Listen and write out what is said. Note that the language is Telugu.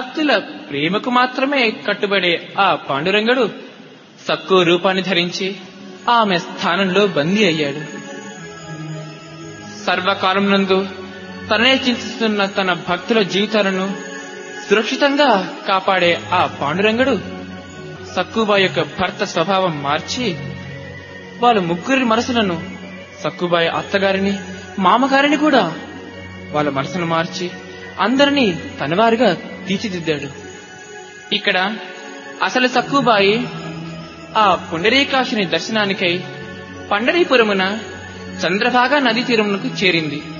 భక్తుల ప్రేమకు మాత్రమే కట్టుబడే ఆ పాండురంగడు సక్కు రూపాన్ని ధరించి ఆమె స్థానంలో బందీ అయ్యాడు సర్వకాలం నందు తననే చింతిస్తున్న తన భక్తుల జీవితాలను సురక్షితంగా కాపాడే ఆ పాండురంగడు సక్కుబాయి యొక్క భర్త స్వభావం మార్చి వాళ్ళ ముగ్గురి మనసులను సక్కుబాయి అత్తగారిని మామగారిని కూడా వాళ్ళ మనసును మార్చి అందరినీ తనవారిగా తీర్చిదిద్దాడు ఇక్కడ అసలు సక్కుబాయి ఆ పుండరీకాశుని దర్శనానికై పండరీపురమున చంద్రభాగా నదీ తీరమునకు చేరింది